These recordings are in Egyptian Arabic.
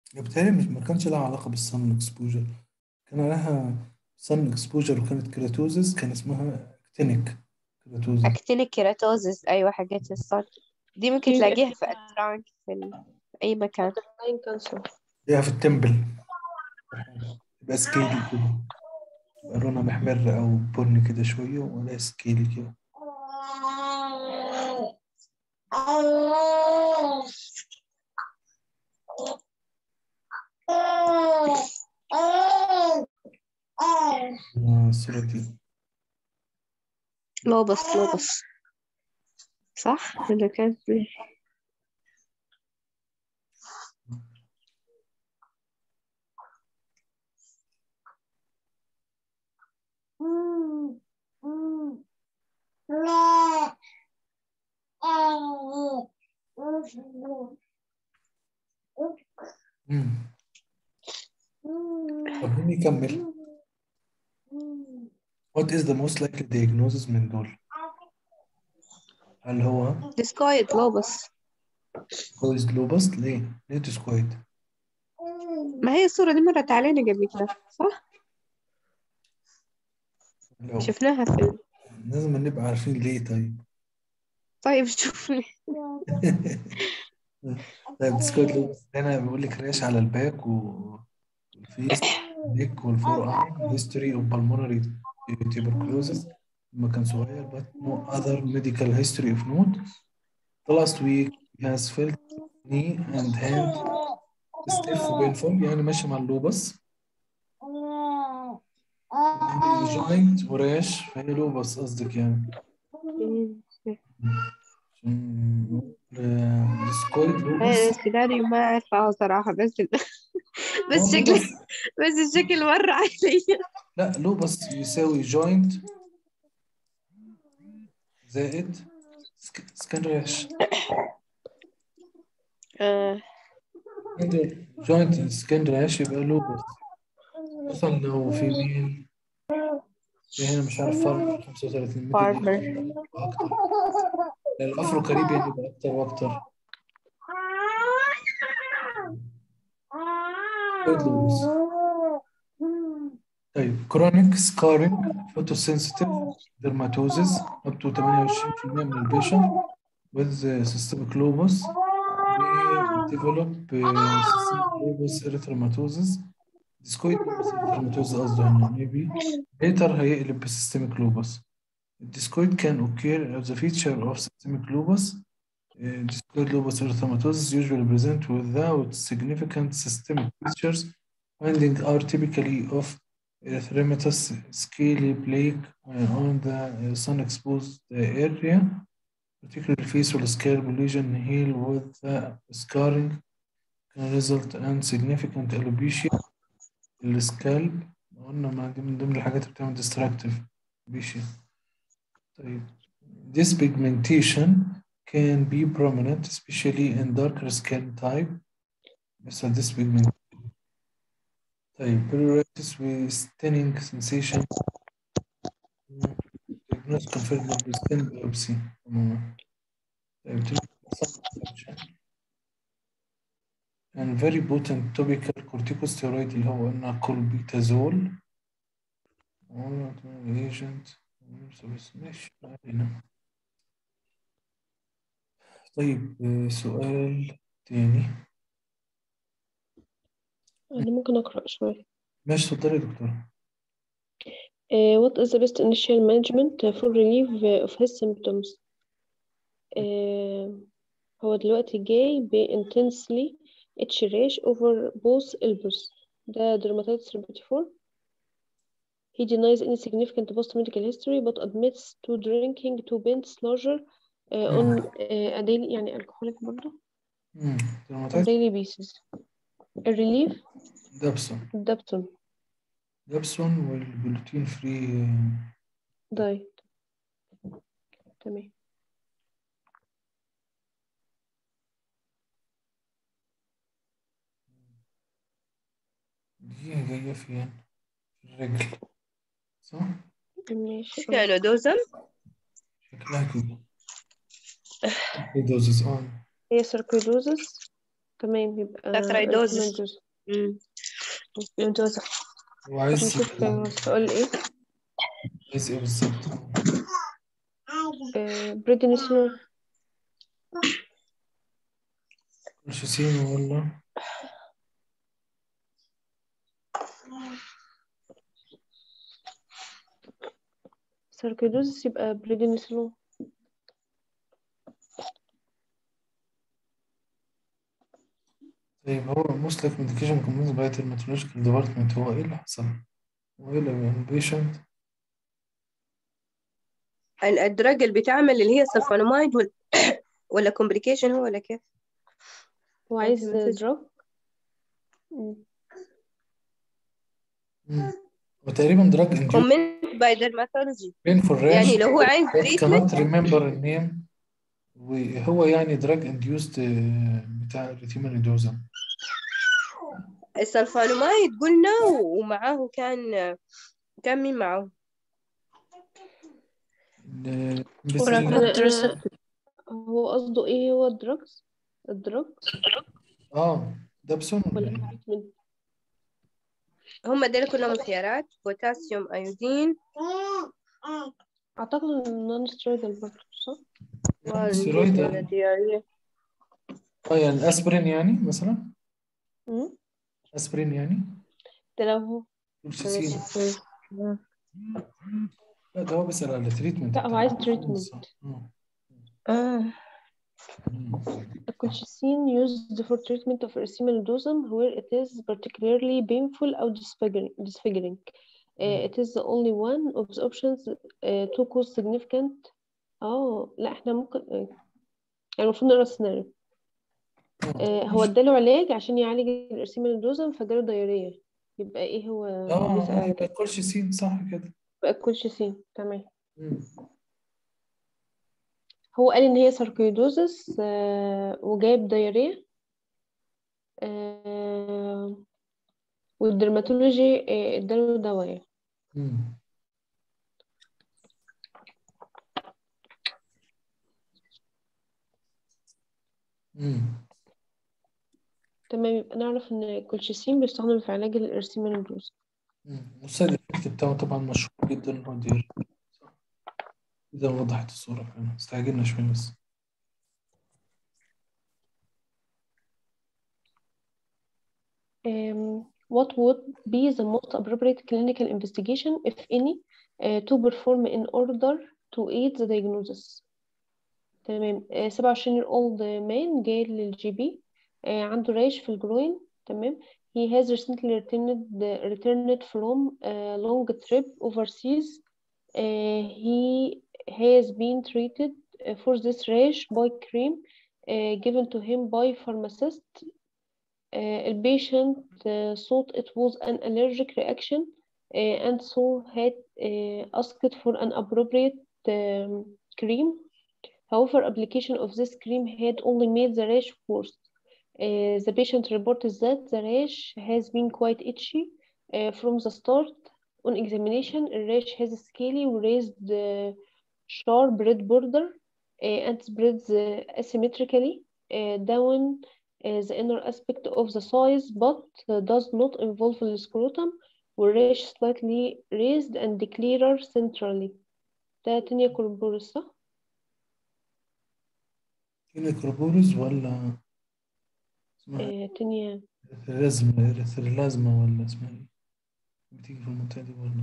بتهيألي مش ما كانش لها علاقة بالصن اكسبوجر كان لها صن اكسبوجر وكانت كيراتوزس كان اسمها اكتينيك كيراتوزس اكتينيك كيراتوزس ايوه حاجات الصن دي ممكن في تلاقيها في اترانك في, ال... في اي مكان لاين كانسر ليها في التمبل تبقى سكيلي كده تبقى لونها محمر أو بني كده شوية ولا سكيلي كده آه، الصورة دي لوبس لوبس صح اللي كانت مم. طب مين يكمل؟ What is the most likely diagnosis من دول؟ هل هو ديسكويد لوبس كويس لوبس؟ ليه؟ ليه ديسكويد؟ ما هي الصورة دي مرت علينا قبل كده صح؟ لو شفناها في ال... لازم نبقى عارفين ليه طيب طيب شوف لي طيب ديسكويد لوبس هنا بيقول لك ريش على الباك و- والفيس والنيك والفور ارم هيستوري اوف بالمونري tuberculosis لما كان صغير but no other medical history of note the last week he has felt knee and hand stiff painful يعني ماشي مع اللوبس جوينت وريش فهي لوبس قصدك يعني ديسكويد لوبس هاي السيناريو ما أعرفه صراحة بس ال... بس هو شكل لوبس بس الشكل مرة علي لا لوبس يساوي جوينت زائد سك- سكن ريش آه. جوينت سكن ريش يبقى لوبس خصوصا لو في مين في هنا مش عارف فارمر 35 ميدل فارمر اكتر الافرو كاريبيان يبقى اكتر واكتر سكويد لوبس طيب كرونيك سكارينج فوتوسنسيتيف dermatosis up to 28% من البيشنت with systemic lupus may develop uh, systemic lupus erythematosus discoid lupus erythematosus قصده هنا maybe later هيقلب بسيستميك lupus discoid can occur as a feature of systemic lupus Uh, discoid lupus erythematosus usually present without significant systemic features finding are typically of erythematous scaly plaque uh, on the uh, sun-exposed area, particularly facial scalp lesion heal with uh, scarring can result in significant alopecia السكالب قلنا ما دي من ضمن الحاجات اللي بتعمل destructive alopecia طيب this pigmentation can be prominent especially in darker skin type مثل this pigmentation طيب pruritus with stinging sensation diagnosed confirmed with skin biopsy عموما طيب treatment and very potent topical corticosteroid اللي هو قلنا كولبيتازول agent بس ماشي ما علينا. طيب آه، سؤال تاني أنا ممكن أقرأ شوية ماشي اتفضلي يا دكتور Uh, what is the best initial management for relief of his symptoms? Uh, هو دلوقتي جاي ب intensely itch rash over both elbows ده dermatitis 74 He denies any significant post-medical history but admits to drinking two pints larger uh, on uh, a daily يعني alcoholic برضه مم. on درماتايتس daily basis الريليف دابسون الدابتون دابسون والجلوتين فري دايت تمام دي جاية فين؟ في الرجل صح؟ ماشي فعله دوزن شكلها كده دوزز اه هي ساركويدوزس تمام يبقى Arthritis. erythemosis. مم. ممتازة طب وعايز نشوف السؤال ايه عايز ايه بالظبط بريدنسلون كولشيسين ولا ساركيدوزس يبقى بريدنسلون طيب هو مسلك ميديكيشن كومبونز باي dermatological ديبارتمنت هو ايه اللي حصل؟ هو ايه اللي بيشنت الدراج اللي بيتعمل اللي هي سلفونامايد ولا ولا كومبليكيشن هو ولا كيف؟ هو عايز Anti-message. دراج وتقريبا دراج induced كومنت باي dermatology painful rash يعني لو هو عايز but تريتمنت cannot remember النيم وهو يعني دراج induced آه، بتاع الريتيمونيدوزم السلفونامايد قلنا ومعاه كان كان مين معاه؟ ال- أنا- بس- أنا- هو قصده ايه هو الدراجز الدراج اه دابسون ولا ولا ايه؟ treatment؟ هم دول كلهم خيارات بوتاسيوم ايودين اعتقد ان نون سترويدال برضه صح ستيرويد اه والديارية آه، يعني اسبرين يعني مثلا مم. اسبرين يعني ده لو هو كولشيسين لا ده هو بيسأل على تريتمنت لا هو عايز treatment. آه. colchicine used for treatment of erythematosusm where it is particularly painful or disfiguring. disfiguring. Uh, it is the only one of the options uh, to cause significant اه لا احنا ممكن آه، يعني المفروض نقرا السيناريو آه، هو اداله علاج عشان يعالج الارسيمالدوزم فجاله دايرية يبقى ايه هو اه بيسأل اه على يبقى كده كولشيسين صح كده يبقى الكولشيسين تمام مم. هو قال ان هي ساركويدوزس آه، وجايب دايرية آه، والدرماتولوجي آه، اداله دواء مم. مم. تمام يبقى نعرف ان الكولشيسين بيستخدم في علاج الارسيمالدوز مم. والسايد افكت بتاعه طبعا مشهور جدا هو دير إذا وضحت الصورة فعلا استعجلنا شوية بس Um, what would be the most appropriate clinical investigation, if any, uh, to perform in order to aid the diagnosis? تمام uh, 27 year old man جاي للجي بي uh, عنده ريش في الجروين تمام he has recently returned returned from a long trip overseas uh, he has been treated uh, for this rash by cream uh, given to him by pharmacist uh, البيشنت uh, thought it was an allergic reaction uh, and so had uh, asked for an appropriate um, cream. However, application of this cream had only made the rash worse. Uh, the patient reported that the rash has been quite itchy uh, from the start. On examination, the rash has a scaly raised uh, sharp red border uh, and spreads uh, asymmetrically uh, down uh, the inner aspect of the size but uh, does not involve the scrotum والrash slightly raised and clearer centrally ده تانية كوربورس صح؟ كينيكروبورز ولا اسمها آه تانية ريزما ريثرلازما ولا اسمها ايه بتيجي في المنطقة دي برضه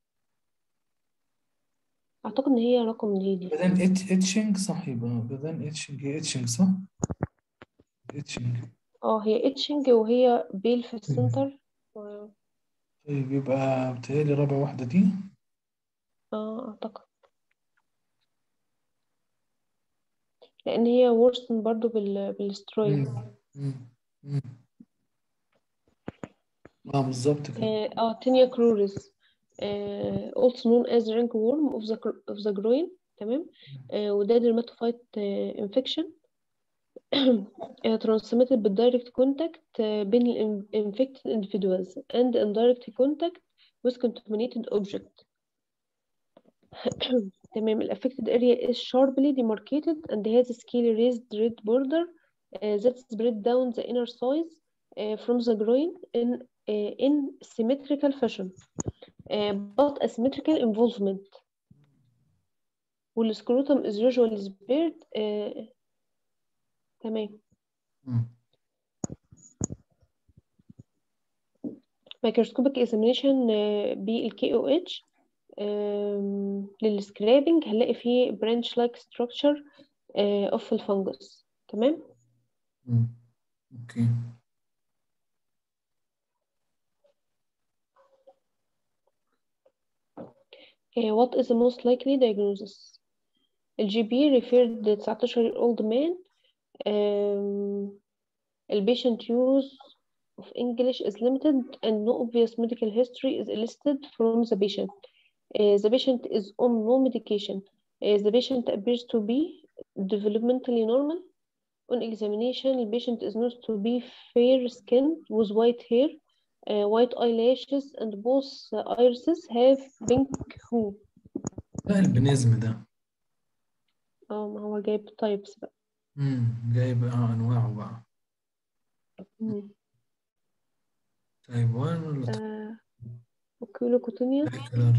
أعتقد إن هي رقم دي دي بعدين اتش اتشنج صح يبقى بعدين اتشنج هي اتشنج صح؟ اتشنج اه هي اتشنج وهي بيل في السنتر و- طيب يبقى بتهيألي رابع واحدة دي اه أعتقد لأن هي ورسن برضو بال بالسترويد مم. مم. مم. اه بالظبط كده اه آه، تانية كروريز آه also known as ringworm of the of the groin تمام آه وده dermatophyte آه infection آه transmitted بالdirect contact آه بين ال infected individuals and indirect contact with contaminated object تمام ال affected area is sharply demarcated and has a scaly raised red border uh, that spread down the inner thighs uh, from the groin in uh, in symmetrical fashion uh, but asymmetrical involvement والسكروتم is usually spared uh, تمام مم. microscopic examination uh, بالك OH um, للسكرابنج هنلاقي فيه branch like structure uh, of الفنجس تمام مم. اوكي uh, what is the most likely diagnosis الجي بي referred 19 year old man um, البيشنت use of English is limited and no obvious medical history is elicited from the patient. Uh, the patient is on no medication. Uh, the patient appears to be developmentally normal. On examination, the patient is known to be fair skinned with white hair, uh, white eyelashes, and both uh, irises have pink hue. لا البنزم ده اه ما هو جايب types بقى. مم. جايب اه انواعه بقى مم. تايب 1 ولا تايب آه، oculocuteneous كلر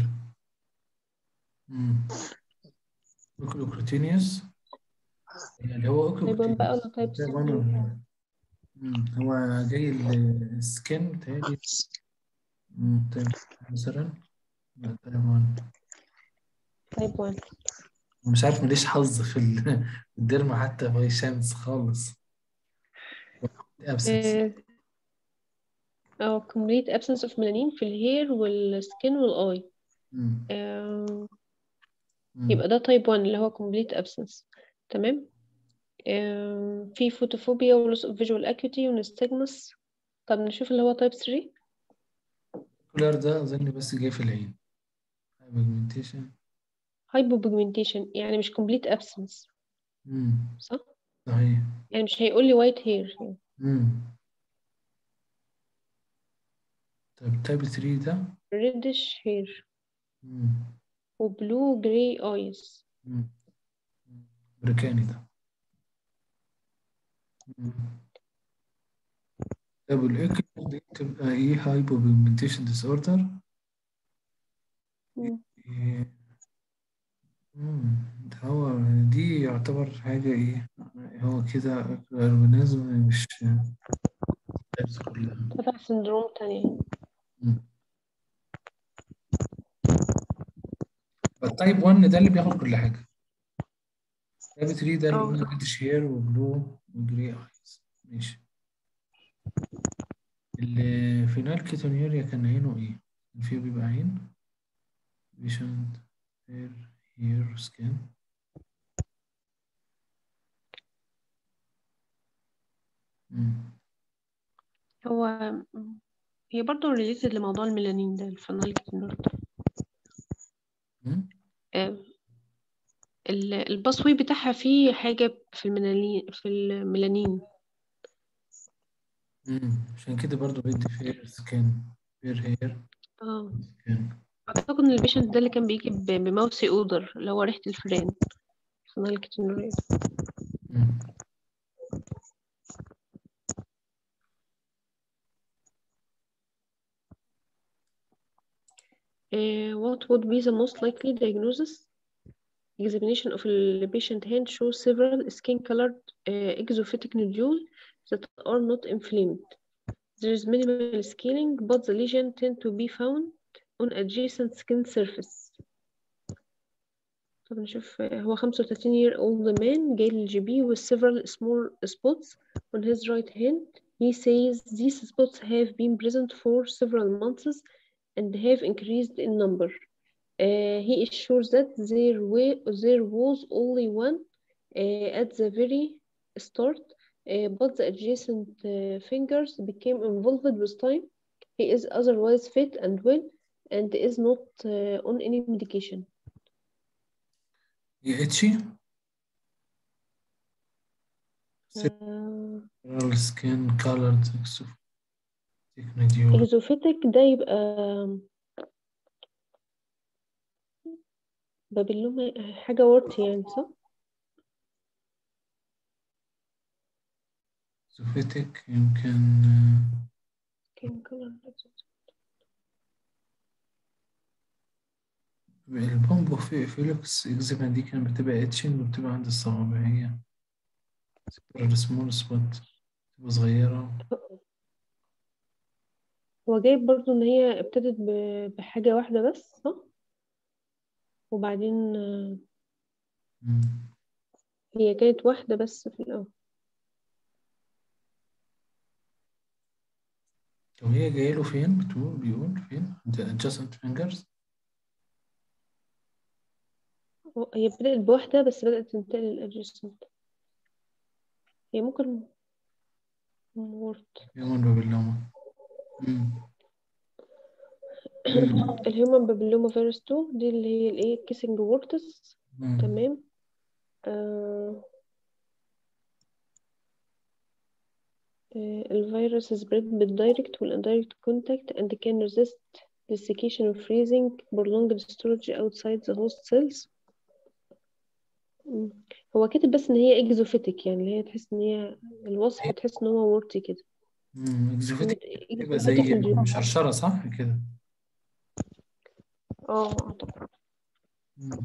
اوكلوكروتينيوس اللي هو type 1 بقى ولا type تايب 2 1 ولا- مم. هو جاي السكن بتهيألي مم. تايب مثلا لا تايب 1 type 1 مش عارف ماليش حظ في ال- في الديرما حتى باي شانس خالص absence اه أو complete absence of melanin في الهير والسكين والاي مم. آه، مم. يبقى ده type 1 اللي هو complete absence تمام آه، في photophobia و loss of visual acuity ونستجمس طب نشوف اللي هو type 3 الكولار ده أظن بس جاي في العين pigmentation hypopigmentation يعني مش complete absence مم. صح صحيح يعني مش هيقول لي white hair يعني. مم. طيب تايب 3 ده reddish hair مم. و blue gray eyes مم. أمريكاني ده مم. طب الإيكو دي تبقى إيه هايبو بيجمنتيشن ديس أوردر مم. ده هو دي يعتبر حاجة إيه هو كده أورجانيزم مش الناس كلها تبع سندروم تانية مم. التايب 1 ده اللي بياخد كل حاجة تايب 3 ده اللي اه قلنا صح ريدش هير وبلو وجري ايز ماشي الفينال كيتونيوريا كان عينه ايه؟ كان فيه بيبقى عين بيشنت هير هير سكين هو هي برضه ريليتد لموضوع الميلانين ده الفينال كيتونور ده آه، ال- الباسوي بتاعها فيه حاجة في الميلانين في الميلانين عشان كده برضو بيدي فير سكين فير هير اه سكين أعتقد إن البيشنت ده اللي كان بيجي ب- بماوسي أودر اللي هو ريحة الفيران فينال كيتونوريا Uh, what would be the most likely diagnosis? Examination of the patient hand shows several skin-colored uh, exophytic nodules that are not inflamed. There is minimal scaling, but the lesion tend to be found on adjacent skin surface. طب نشوف آه، هو 35 year old man جاي للجي بي with several small spots on his right hand. He says these spots have been present for several months and have increased in number. Uh, he assures that there, wa- there was only one uh, at the very start, uh, but the adjacent uh, fingers became involved with time. He is otherwise fit and well and is not uh, on any medication. يا اتشي Uh, سكين كولرد نوديول exophytic ده يبقى بابلوما حاجة ورتي يعني صح؟ زوفيتك يمكن آه، كان كلر البومبو في فيلوكس إكزيما دي كانت بتبقى اتشنج وبتبقى عند الصوابع هي السمول سبوت بتبقى صغيرة هو جايب برضو ان هي ابتدت ب- بحاجة واحدة بس صح وبعدين آه، مم. هي كانت واحدة بس في الأول طب هي جاية له فين بتقول بيقول فين adjacent fingers هي بدأت بواحدة بس بدأت تنتقل للأدجستنت هي ممكن وورد يوم بابلوما مم. مم. الهيومن بابيلوما فيروس 2 دي اللي هي الايه كيسنج وورتس مم. تمام آه آه الفيروس spread بالdirect والindirect contact and can resist desiccation or freezing prolonged storage outside the host cells مم. هو كاتب بس ان هي exophytic يعني اللي هي تحس ان هي الوصف تحس ان هو وورتي كده مم. اكزوفيتك تبقى exophytic زي الجو- مشرشرة صح كده اه أعتقد. مم.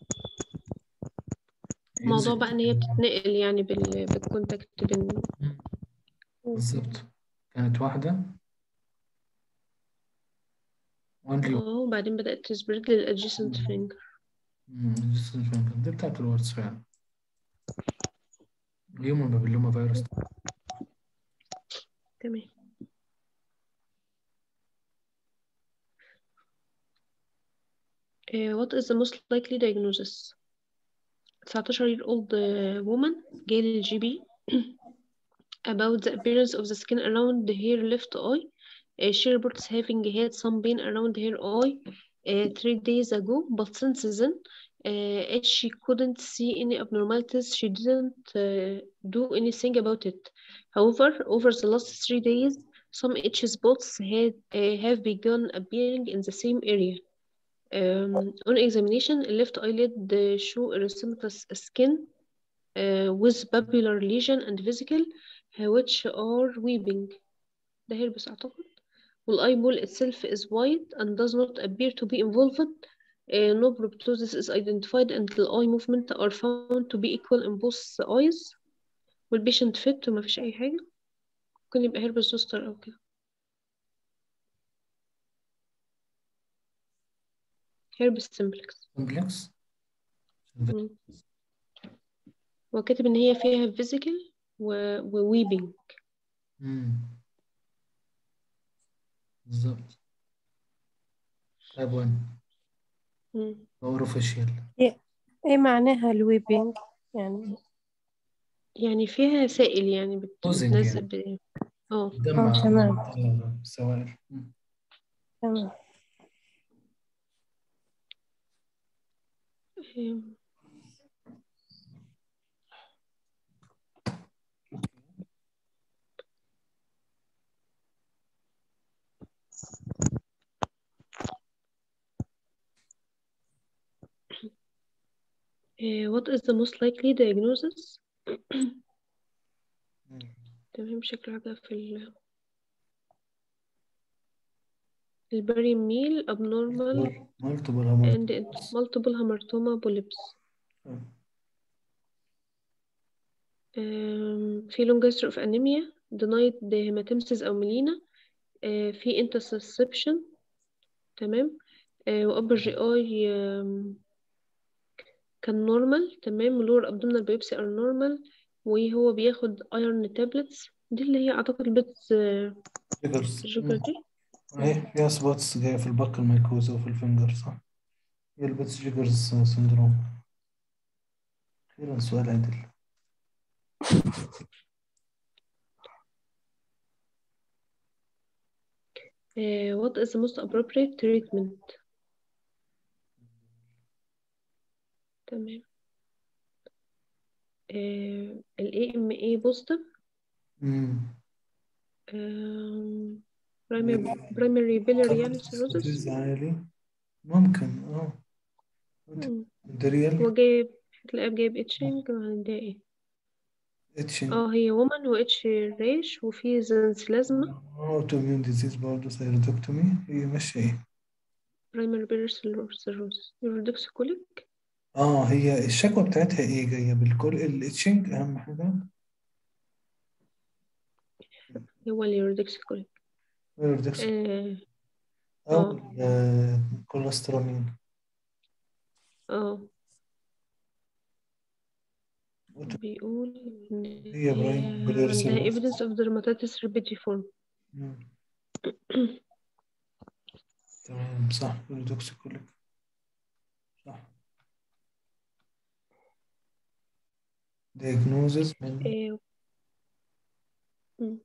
الموضوع بقى ان هي exotic. بتتنقل يعني بال... بالكونتاكت بين مم. بالظبط كانت واحدة only اه وبعدين بدأت تسبرد للادجيسنت فينجر مم. adjacent finger. دي بتاعت الوردز فعلا اليوم بابلوما فيروس تمام Uh, what is the most likely diagnosis 19 year old uh, woman جاي للجي بي about the appearance of the skin around her left eye Uh, she reports having had some pain around her eye uh, three days ago but since then uh, as she couldn't see any abnormalities she didn't uh, do anything about it however over the last three days some itchy spots had, uh, have begun appearing in the same area um, on examination left eyelid uh, show erythematous skin uh, with papular lesion and vesicle uh, which are weeping ده herpes أعتقد والeyeball itself is white and does not appear to be involved uh, no proptosis is identified and the eye movement are found to be equal in both eyes والبيشنت fit وما فيش أي حاجة ممكن يبقى herpes zoster أو كده herpes simplex كومبلكس مم. هو كاتب إن هي فيها physical و... و weeping بالظبط تايب 1 مم. اوروفيشيال ايه معناها الويبينج يعني يعني فيها سائل يعني بت... Oozing بتنزل يعني. ب... اه دم اه تمام على السوائل مم. تمام أم. Uh, what is the most likely diagnosis مم. تمام شكل حاجة في ال البري ميل abnormal مالتيبل and multiple hamartoma polyps um, في long history of anemia denied hematemesis أو melena uh, في intussusception تمام uh, وأبر جي اي كان نورمال تمام lower abdominal biopsy are normal وهو بياخد iron tablets دي اللي هي أعتقد بت فيجرز الجوكر دي اهي فيها سبوتس جاية في البق الميكوزا وفي الفنجر صح هي البيتس جيجرز سندروم أخيرا سؤال عدل Uh, what is the most appropriate treatment تمام uh, ال AMA positive مم. um, primary, primary biliary cirrhosis تركيز عالي ممكن اه مم. دريال هو جايب هتلاقيه جايب اتشنج وهنديها ايه اتشنج اه هي woman و اتش ريش وفي زنسلازما اوتو اميون ديزيز برضه ثيرويدكتومي هي ماشية ايه primary biliary cirrhosis يوردكس كوليك اه هي الشكوى بتاعتها ايه جاية بالكل الاتشنج اهم حاجة هو اليوردكس كوليك ثيرويدكس اه او اه الكوليسترامين اه بيقول إن هي هي برايم بلير عندها سيروس evidence of dermatitis repetiform تمام صح ثيرويدكسيكوليك صح diagnosis من آه، م.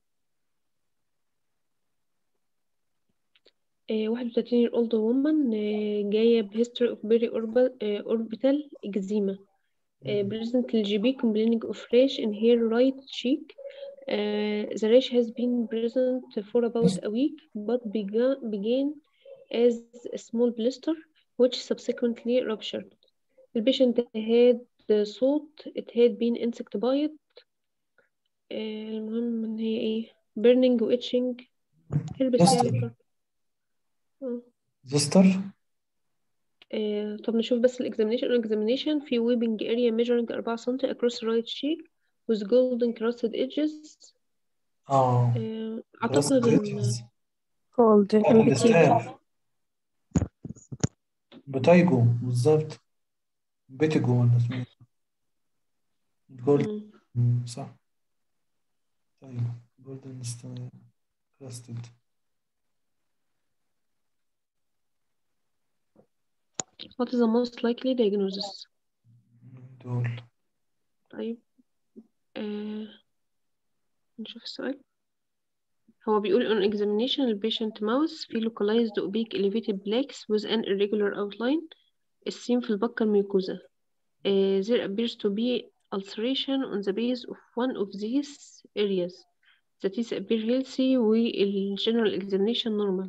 آه، 31 year old woman آه، جاية ب history of peri-orbital eczema آه، present الجي complaining of rash in her right cheek Uh, the rash has been present for about a week but began, began as a small blister which subsequently ruptured. The patient had thought it had been insect bite. آه، المهم ان هي ايه burning و itching هربس يعني زستر برضه. آه. زستر آه، طب نشوف بس الاكزامينيشن الاكزامينيشن في weeping area measuring 4 سم across right cheek with golden crusted edges اه آه، راس اعتقد ان جريتشز كولد لا امبتي الاستاف بتايجو بالظبط بيتيجو ولا اسمه ايه جولد مم. مم، صح طيب جولدن كراستد what is the most likely diagnosis دول طيب آه، نشوف السؤال هو بيقول on examination the patient mouse في localized oblique elevated plaques with an irregular outline is seen في البكة الميوكوزا uh, there appears to be ulceration on the base of one of these areas that is appear healthy وال general examination normal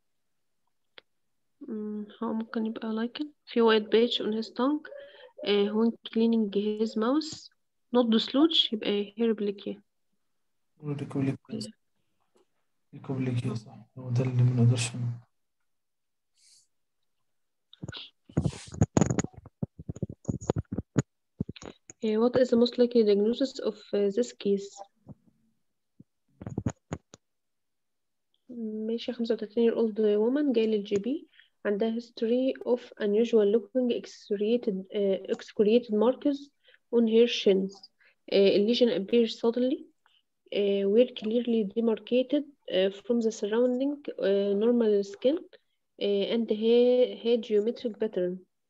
مم، هو ممكن يبقى lichen في white patch on his tongue uh, when cleaning his mouth not dislodge يبقى hairbleachia ريكوبليكي ريكوبليكي صح هو ده اللي ما نقدرش ن- Uh, what is the most likely diagnosis of uh, this case ماشي 35 year old woman جاية للجي بي عندها history of unusual looking excoriated uh, excoriated marks on her shins uh, a lesion appears suddenly uh, were clearly demarcated uh, from the surrounding uh, normal skin uh, and ha- had geometric pattern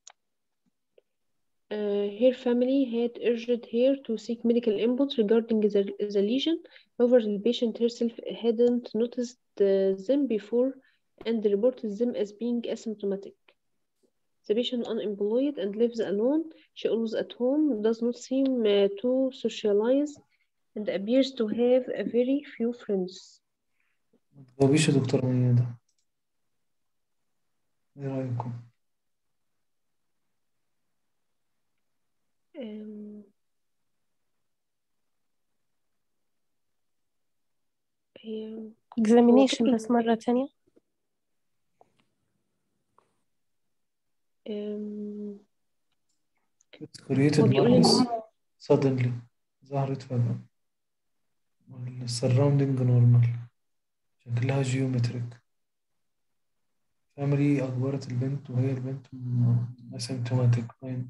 Uh, her family had urged her to seek medical input regarding the, the lesion. However, the patient herself hadn't noticed uh, them before and reported them as being asymptomatic. The patient unemployed and lives alone. She always at home, does not seem uh, to socialize, and appears to have a very few friends. ما تجاوبيش يا دكتور ميادة ايه رأيكم؟ Um, هي examination هو بس مرة تانية um, created هو بيقول marks إن suddenly ظهرت فجأة والسراوندينج نورمال شكلها جيومتريك فاميلي أجبرت البنت وهي البنت اسيمتوماتيك باين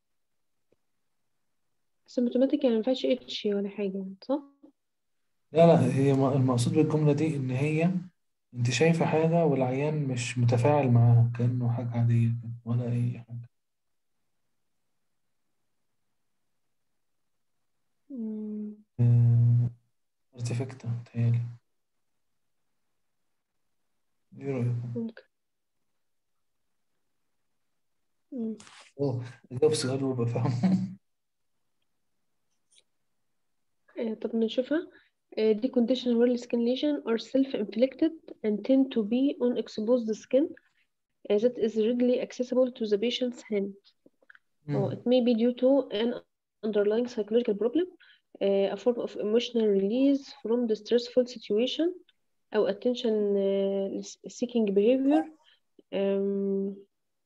symptomatic يعني مينفعش اتش ولا حاجة صح؟ لا لا هي م- المقصود بالجملة دي إن هي أنت شايفة حاجة والعيان مش متفاعل معاها كأنه حاجة عادية كده ولا أي حاجة مم. ارتفكتا متهيألي إيه رأيكم؟ ممكن مم. أوه أجاوب سؤال وأبقى فاهمه آه، طب نشوفها آه، دي condition where skin lesion are self-inflicted and tend to be on exposed skin uh, that is readily accessible to the patient's hand. Or مم. it may be due to an underlying psychological problem uh, a form of emotional release from the stressful situation أو attention uh, seeking behavior um,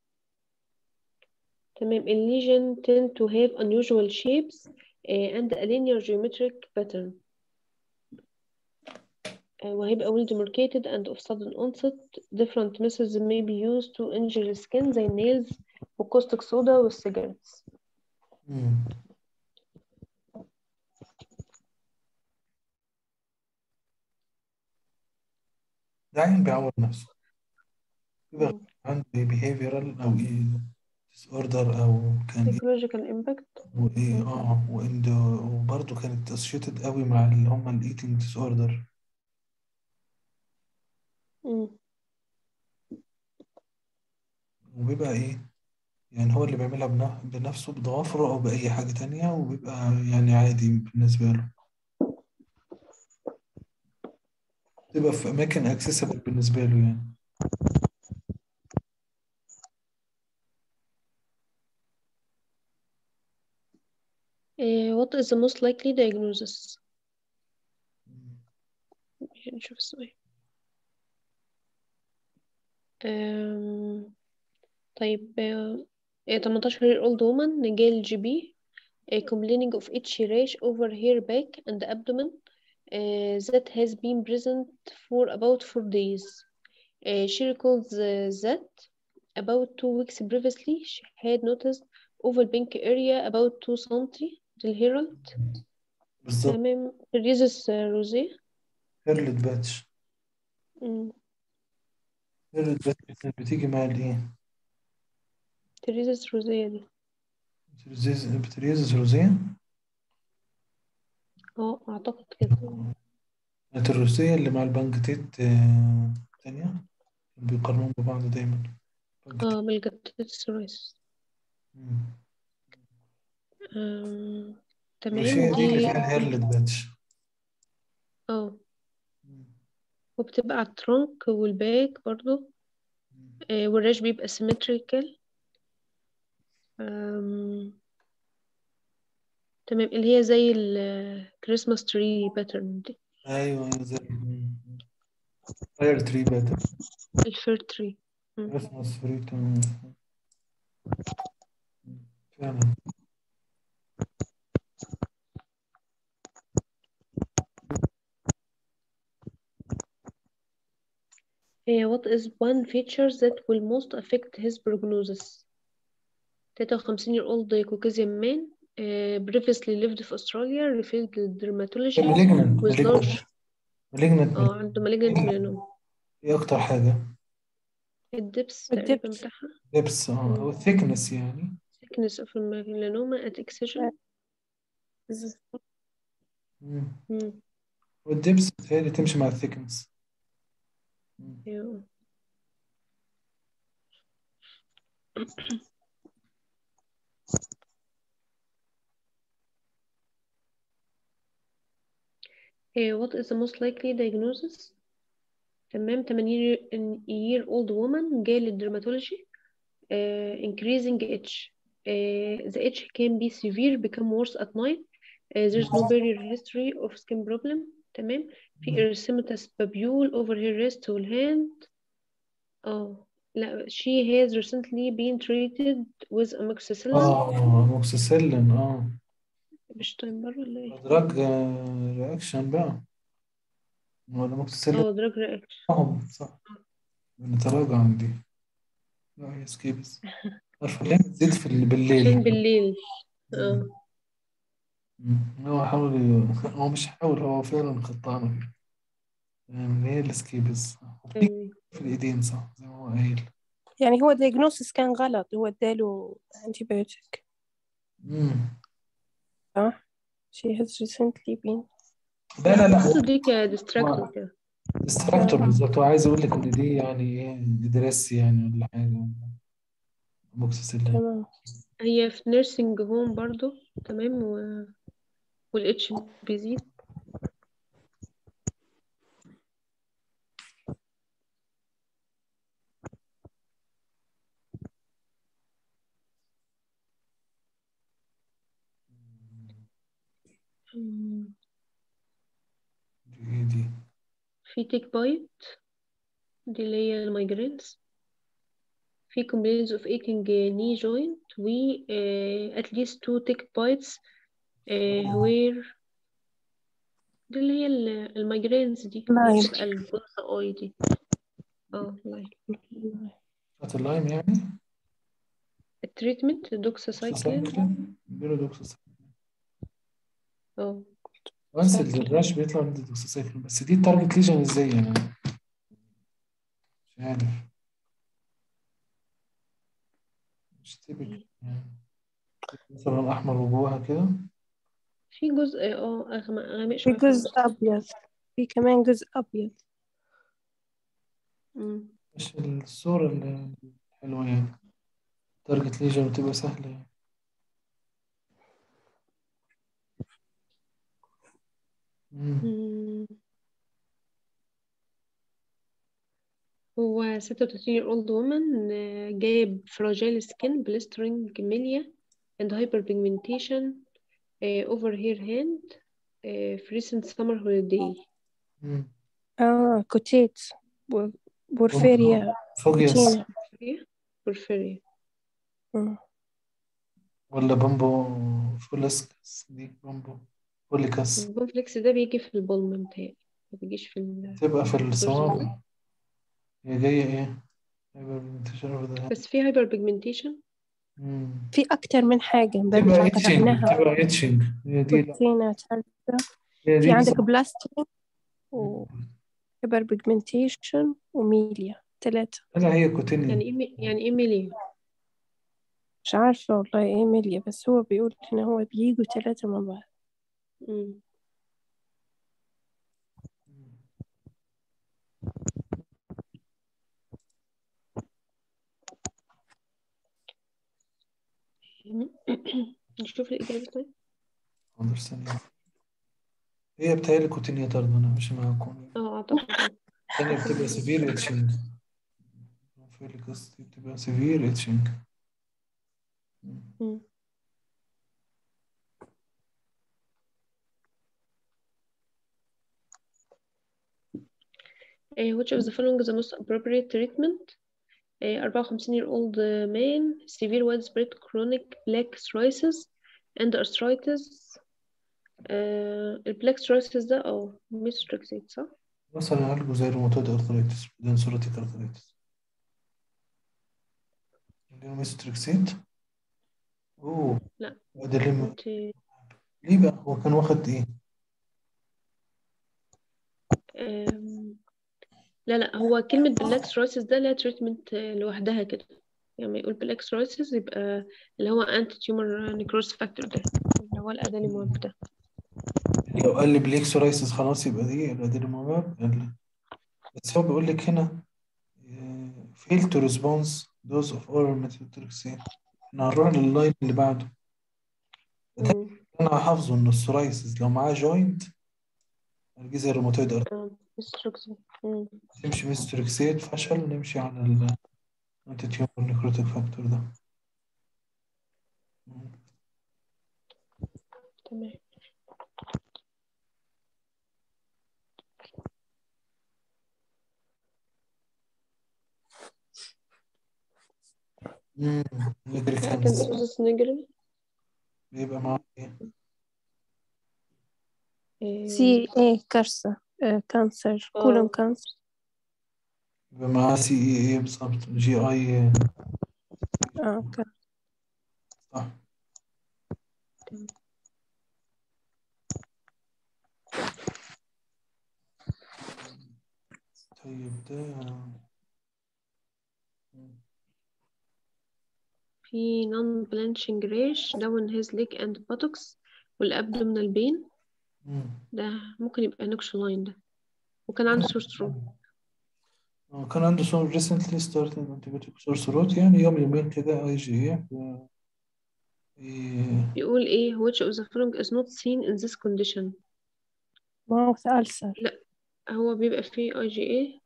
تمام ال lesion tend to have unusual shapes uh, and a linear geometric pattern uh, وهيبقى well demarcated and of sudden onset different methods may be used to injure the skin زي النيلز والكوستيك صودا والسيجارتس مم. ده عين بيعور نفسه يبقى مم. عنده behavioral أو إيه disorder أو كان إيه psychological impact وإيه مم. آه وإند وبرضه كانت associated قوي مع اللي هم ال eating disorder مم. وبيبقى إيه يعني هو اللي بيعملها بن- بنفسه بضوافره أو بأي حاجة تانية وبيبقى يعني عادي بالنسبة له تبقى في أماكن accessible بالنسبة له يعني Uh, what is the most likely diagnosis نشوف السؤال um, طيب uh, a 18 year old woman جال جي بي uh, complaining of itchy rash over her back and abdomen uh, that has been present for about four days. Uh, she recalls uh, that about two weeks previously she had noticed oval pink area about 2 cm till herald بالظبط تمام rhesus rosé هيرلت باتش مم. هيرلت باتش كانت بتيجي مع الإيه تريزس روزية دي بتريزيز بتريزيز روزيه اه اعتقد كده كانت الروسية اللي مع البنكتيت آه، تانية بيقارنوهم ببعض دايما بنكتيت اه بالجاتوسيروسيس مم. آم، تمام الروسية دي اللي دي فيها الهيرلت باتش اه مم. وبتبقى على الترونك والباك برضو مم. آه والريش بيبقى سيمتريكال تمام اللي هي زي الكريسماس تري باترن دي أيوة أيوة زي فاير تري باتر الفير تري كريسماس فري فعلا what is one feature that will most affect his prognosis 53 year old Caucasian man uh, previously lived في Australia referred to dermatology مالجنت with large مالجنت اه عنده malignant melanoma ايه أكتر حاجة الدبس تقريبا الدبس. بتاعها دبس اه أو thickness يعني thickness of melanoma at excision مم. مم. والدبس بتهيألي تمشي مع الثيكنس ايوه Eh, what is the most likely diagnosis تمام 80 year old woman جاي للدرماتولوجي uh, increasing itch uh, the itch can be severe become worse at night uh, there's no barrier history of skin problem تمام في erythematous papule over her wrist والhand اه لا she has recently been treated with amoxicillin اه موكسيسيلين اه مش تايمر ولا ايه دراج رياكشن بقى ولا موكسيسيلين اه drug reaction اه صح نتراجع عن دي لا هي سكيبس عارفة ليه بتزيد في ال- عشان بالليل بالليل اه مم. هو حاول ي- هو مش حاول هو فعلا خطانة فيه يعني هي السكيبس وبتيجي أيوة. في الإيدين صح زي ما هو قايل يعني هو diagnosis كان غلط هو اداله antibiotic مم. صح she has recently been لا لا لا أعتقد دي كديستراكتور كده ديستراكتور بالظبط هو عايز اقول لك ان دي يعني ايه دراسي يعني ولا حاجه موكسيسيلين تمام هي في نيرسينج هوم برضو تمام و... والاتش بيزيد مم. دي ايه دي في تيك بايت دي اللي هي المايجرينز في complaints of aching knee joint و uh, at least two tick bites uh, where دي اللي هي ال- المايجرينز دي اللي لايم. بتبقى البلطة اي دي اه لايم بتاعت اللايم يعني التريتمنت دوكساسايكلين دوكساسايكلين بيقولوا دوكساسايكلين اه وانس سايكلين. الراش بيطلع من دوكساسايكلين بس دي التارجت ليجن ازاي يعني مش عارف مش تيبك يعني مثلا احمر وجواها كده في جزء اه أغمق غامق في شوية في جزء النص أبيض في كمان جزء أبيض مم. مش الصورة ال- الحلوة يعني تارجت ليجن بتبقى سهلة يعني مم. مم. هو 36 year old woman آه، جايب fragile skin blistering milia and hyperpigmentation آه، over her hand آه، في recent summer holiday مم. آه كوتيت بور- بورفيريا فوجياس كوتينا porphyria porphyria مم. ولا بامبو فولاسكس دي بامبو فوليكاس البونفليكس ده بيجي في البولم متهيألي ما بيجيش في ال تبقى في في الدورسال الصوابع هي جاية ايه؟ هايبر ده بس في hyperpigmentation مم. في أكتر من حاجة تبقى برجع اتشنج قرأناها تبقى اتشنج هي دي لا كوتينا تعرفها هي في دي عندك بس- بلاستيك وهيبر بيجمنتيشن وميليا ثلاثة لا هي كوتينيا يعني ايه مي- يعني ايه ميليا مش عارفة والله ايه ميليا بس هو بيقول إن هو بيجوا ثلاثة مع بعض مم. نشوف الإجابة طيب حاضر ثانية هي بتهيألي كوتينيا طرد أنا ماشي معاكم اه أعتقد الثانية بتبقى سيفير اتشنج فوليكاس دي بتبقى سيفير اتشنج مم. Eh, which of the following is the most appropriate treatment? Eh, 54 year old uh, man, severe widespread chronic black psoriasis and arthritis. Uh, البلاك psoriasis ده اه ميستريكسيت صح؟ مثلا عالجه زي الروماتويد ارثرايتس بدون سوراتيك ارثرايتس اديله ميستريكسيت اوه لا. ده ليه انت ليه بقى هو كان واخد ايه؟ أم، لا لا هو كلمة بلاك psoriasis ده لها تريتمنت لوحدها كده يعني يقول بلاك psoriasis يبقى اللي هو انتي تيومر نيكروز فاكتور ده اللي هو الاداليماب ده لو قال لي بليك سورايسيس خلاص يبقى دي يبقى دي المواب بس هو بيقول لك هنا فيل تو ريسبونس دوز اوف اورال ميثوتريكسين احنا هنروح لللاين اللي بعده مم. انا حافظه ان السورايسيس لو معاه جوينت هنجي زي الروماتويد ارثرايتس اه ميستريكسيت مم. تمشي ميستريكسيت فشل نمشي على ال انتي تيومر نيكروتيك فاكتور ده تمام امم نجري لا كان كانسر سوزس نيجري بيبقى معاه ايه سي ايه كارثة آه كانسر آه. كولون كانسر بيبقى معاه سي اي اي بالظبط جي اي اه كان صح طيب ده في non blanching rash down his leg and buttocks والabdominal pain مم. ده ممكن يبقى نكشو لاين ده وكان عنده سور ثروت آه، كان عنده سو recently started antibiotic source root يعني يوم يومين كده اي جي اي إيه بيقول ايه which of the following is not seen in this condition ماوث ألسر هو بيبقى فيه اي جي اي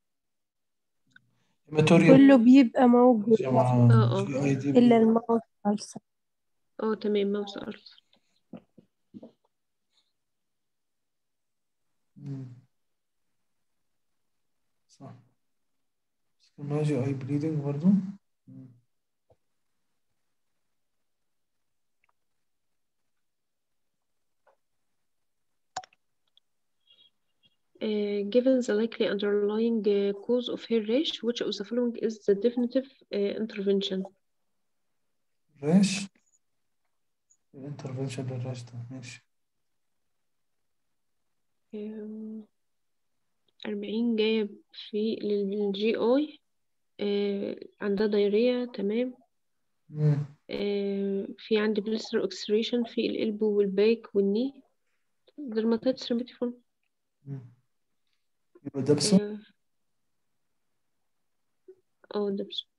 هيماتوريا كله بيبقى موجود مع آه، آه. جي اي دي إلا الماوث ألسر اه تمام ماوس ألسر مم. صح ماشي اي بليدنج برضو مم. Uh, given the likely underlying uh, cause of hair rash, which of the following is the definitive uh, intervention? راش الانترفنشن للراش ده ماشي Um, أربعين جاية في للجي أي عندها دايرية تمام مم. آه، في عندي بلستر اوكسريشن في القلبو والباك والني درماتيتس ريميتيفون مم. يبقى ده بسم اه آه، ده بس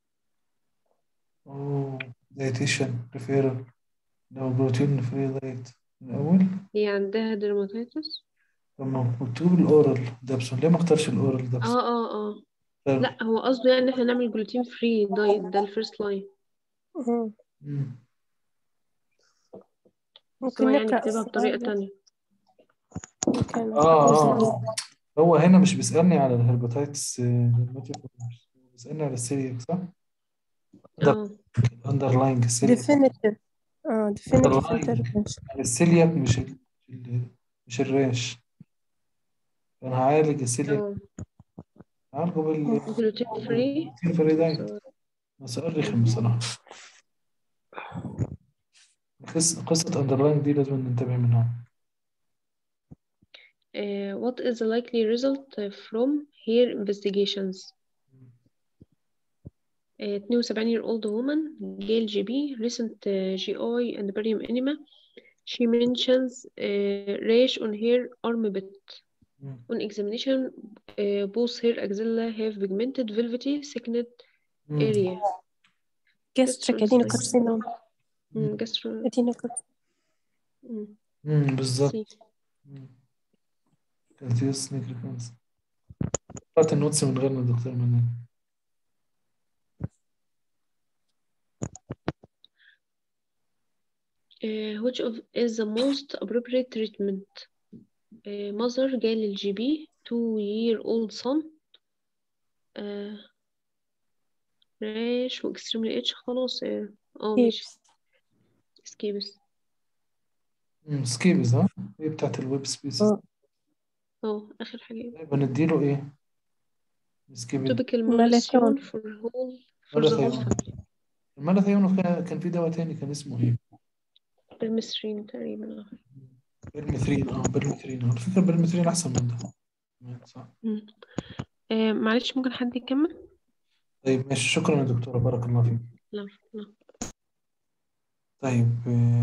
اوه دايتيشن ريفيرال لو بروتين فري دايت من الأول هي عندها درماتيتس تمام مكتوب الأورال دابسون ليه ما اختارش الأورال دابسون؟ اه اه اه طيب. لا هو قصده يعني احنا نعمل جلوتين فري دايت ده الفيرست لاين مم. مم. بس ممكن هو يعني نقرأ كتبها بطريقة السؤال ده تانية ممكن آه نقرأ آه هو هنا مش بيسألني على الهرباتايتس بيسألني على السيلياك صح؟ اه underlying السيلياك definitive اه definitive underlying intervention يعني السيلياك مش ال... ال- مش الراش أنا هعالج السيلياك اه هعالجه بال جلوتين فري فري دايت ده سؤال رخم بصراحة قصة قصة underlying دي لازم ننتبه منها Uh, what is the likely result uh, from hair investigations? Uh, 72 year old woman, Gail GB, recent uh, GI and barium enema. She mentions uh, rash on her armpit. مم. On examination, uh, both hair axilla have pigmented, velvety, thickened مم. area. gastric adenocarcinoma Mm, gastro. adenocarcinoma Mm, مم. بالظبط see. مم. كالسيوس نيكريكانس قرأت النوتس من غير ما الدكتور منى Uh, which of is the most appropriate treatment? Uh, mother جال الجي بي two year old son uh, rash و extremely itch خلاص اه آه، ماشي Hips. سكيبس مم. سكيبز ها هي بتاعت الويب سبيسيس آه. اه آخر حاجة طيب هنديله ايه؟ سكيبز topical مالاثيون. molassion for whole for the whole مالاثيون family المالاثيون كان كان في دواء تاني كان اسمه ايه؟ بالمصريين تقريبا اه بالمثرين اه بالمثرين على فكرة بالمثرين أحسن من ده تمام، صح مم. آه، معلش ممكن حد يكمل؟ طيب ماشي شكرا يا دكتورة بارك الله فيك لا لا طيب آه،